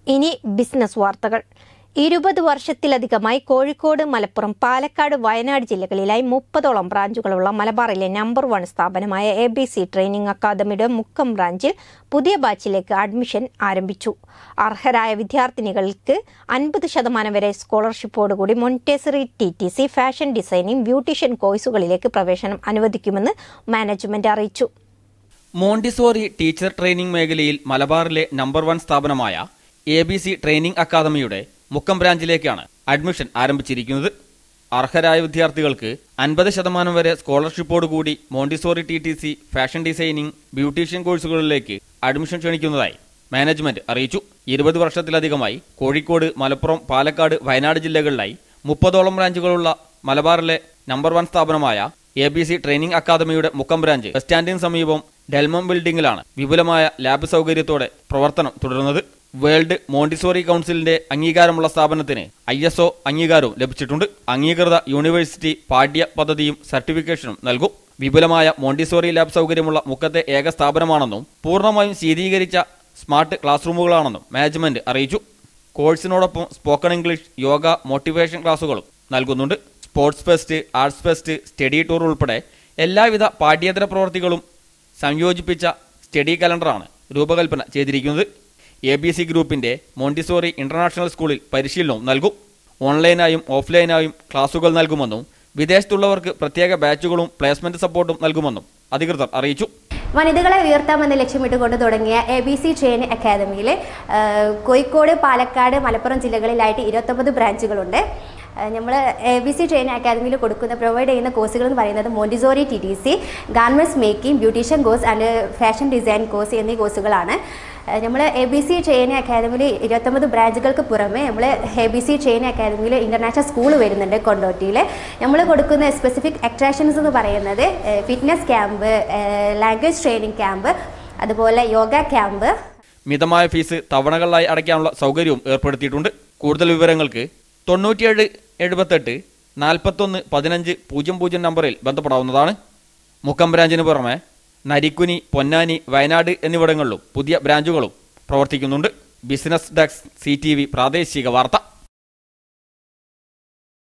ഇനി ബിസിനസ് വാർത്തകൾ ഇരുപത് വർഷത്തിലധികമായി കോഴിക്കോട് മലപ്പുറം പാലക്കാട് വയനാട് ജില്ലകളിലായി മുപ്പതോളം ബ്രാഞ്ചുകളുള്ള മലബാറിലെ നമ്പർ വൺ സ്ഥാപനമായ എ ബി സി ട്രെയിനിംഗ് അക്കാദമിയുടെ മുക്കം ബ്രാഞ്ചിൽ പുതിയ ബാച്ചിലേക്ക് അഡ്മിഷൻ ആരംഭിച്ചു അർഹരായ വിദ്യാർത്ഥിനികൾക്ക് അൻപത് ശതമാനം വരെ സ്കോളർഷിപ്പോടുകൂടി Montessori T T C fashion designing beautician കോഴ്സുകളിലേക്ക് പ്രവേശനം അനുവദിക്കുമെന്ന് മാനേജ്മെന്റ് അറിയിച്ചു മോണ്ടിസോറി ടീച്ചർ ട്രെയിനിംഗ് മേഖലയിൽ മലബാറിലെ നമ്പർ വൺ സ്ഥാപനമായ എ ബി സി ട്രെയിനിംഗ് അക്കാദമിയുടെ മുക്കം ബ്രാഞ്ചിലേക്കാണ് അഡ്മിഷൻ ആരംഭിച്ചിരിക്കുന്നത് അർഹരായ വിദ്യാർത്ഥികൾക്ക് അൻപത് ശതമാനം വരെ സ്കോളർഷിപ്പോടുകൂടി Montessori T T C fashion designing beautician കോഴ്സുകളിലേക്ക് അഡ്മിഷൻ ക്ഷണിക്കുന്നതായി മാനേജ്മെന്റ് അറിയിച്ചു ഇരുപത് വർഷത്തിലധികമായി കോഴിക്കോട് മലപ്പുറം പാലക്കാട് വയനാട് ജില്ലകളിലായി മുപ്പതോളം ബ്രാഞ്ചുകളുള്ള മലബാറിലെ നമ്പർ വൺ സ്ഥാപനമായ എ ബി സി ട്രെയിനിംഗ് അക്കാദമിയുടെ മുക്കം ബ്രാഞ്ച് ബസ് സ്റ്റാൻഡിന് സമീപം ഡെൽമം ബിൽഡിംഗിലാണ് വിപുലമായ ലാബ് സൗകര്യത്തോടെ പ്രവർത്തനം തുടരുന്നത് വേൾഡ് മോണ്ടിസോറി കൗൺസിലിന്റെ അംഗീകാരമുള്ള സ്ഥാപനത്തിന് ഐ എസ് ഒ അംഗീകാരവും ലഭിച്ചിട്ടുണ്ട് അംഗീകൃത യൂണിവേഴ്സിറ്റി പാഠ്യ പദ്ധതിയും സർട്ടിഫിക്കേഷനും നൽകും വിപുലമായ മോണ്ടിസോറി ലാബ് സൗകര്യമുള്ള മുക്കത്തെ ഏക സ്ഥാപനമാണെന്നും പൂർണ്ണമായും ശീതീകരിച്ച സ്മാർട്ട് ക്ലാസ് റൂമുകളാണെന്നും മാനേജ്മെന്റ് അറിയിച്ചു കോഴ്സിനോടൊപ്പം സ്പോക്കൺ ഇംഗ്ലീഷ് യോഗ മോട്ടിവേഷൻ ക്ലാസുകളും നൽകുന്നുണ്ട് sports fest arts fest study tour ഉൾപ്പെടെ എല്ലാവിധ പാഠ്യേതര പ്രവർത്തികളും സംയോജിപ്പിച്ച സ്റ്റഡി കലണ്ടറാണ് രൂപകൽപ്പന ചെയ്തിരിക്കുന്നത് എ ബി സി ഗ്രൂപ്പിന്റെ മോണ്ടിസോറി ഇന്റർനാഷണൽ സ്കൂളിൽ പരിശീലനവും നൽകും ഓൺലൈനായും ഓഫ്ലൈനായും ക്ലാസുകൾ നൽകുമെന്നും വിദേശത്തുള്ളവർക്ക് പ്രത്യേക ബാച്ചുകളും പ്ലേസ്മെന്റ് സപ്പോർട്ടും നൽകുമെന്നും അധികൃതർ അറിയിച്ചു വനിതകളെ ഉയർത്താമെന്ന് ലക്ഷ്യമിട്ടുകൊണ്ട് തുടങ്ങിയ എ ബി സി ട്രെയിൻ അക്കാദമിയിൽ കോഴിക്കോട് പാലക്കാട് മലപ്പുറം ജില്ലകളിലായിട്ട് ഇരുപത്തൊമ്പത് ബ്രാഞ്ചുകളുണ്ട് നമ്മൾ എ ബി സി ട്രെയിൻ അക്കാദമിയിൽ കൊടുക്കുന്ന പ്രൊവൈഡ് ചെയ്യുന്ന കോഴ്സുകൾ എന്ന് പറയുന്നത് Montessori T T C garments making beautician course and fashion design course എന്നീ കോഴ്സുകളാണ് നമ്മൾ എ ബി സി ട്രെയിൻ അക്കാദമിയിൽ ഇരുപത്തൊമ്പത് ബ്രാഞ്ചുകൾക്ക് പുറമെ നമ്മൾ എ ബി സി ട്രെയിൻ അക്കാദമിയിൽ ഇൻ്റർനാഷണൽ സ്കൂൾ വരുന്നുണ്ട് കൊണ്ടോട്ടിയിൽ നമ്മൾ കൊടുക്കുന്ന സ്പെസിഫിക് അട്രാക്ഷൻസ് എന്ന് പറയുന്നത് fitness camp language training camp അതുപോലെ യോഗ ക്യാമ്പ് മിതമായ ഫീസ് തവണകളിലായി അടയ്ക്കാനുള്ള സൗകര്യവും ഏർപ്പെടുത്തിയിട്ടുണ്ട് കൂടുതൽ വിവരങ്ങൾക്ക് തൊണ്ണൂറ്റിയേഴ് എഴുപത്തെട്ട് നാൽപ്പത്തൊന്ന് പതിനഞ്ച് പൂജ്യം പൂജ്യം നമ്പറിൽ ബന്ധപ്പെടാവുന്നതാണ് മുക്കം ബ്രാഞ്ചിന് പുറമെ നരിക്കുനി പൊന്നാനി വയനാട് എന്നിവിടങ്ങളിലും പുതിയ ബ്രാഞ്ചുകളും പ്രവർത്തിക്കുന്നുണ്ട് ബിസിനസ് ഡെസ്ക് സി പ്രാദേശിക വാർത്ത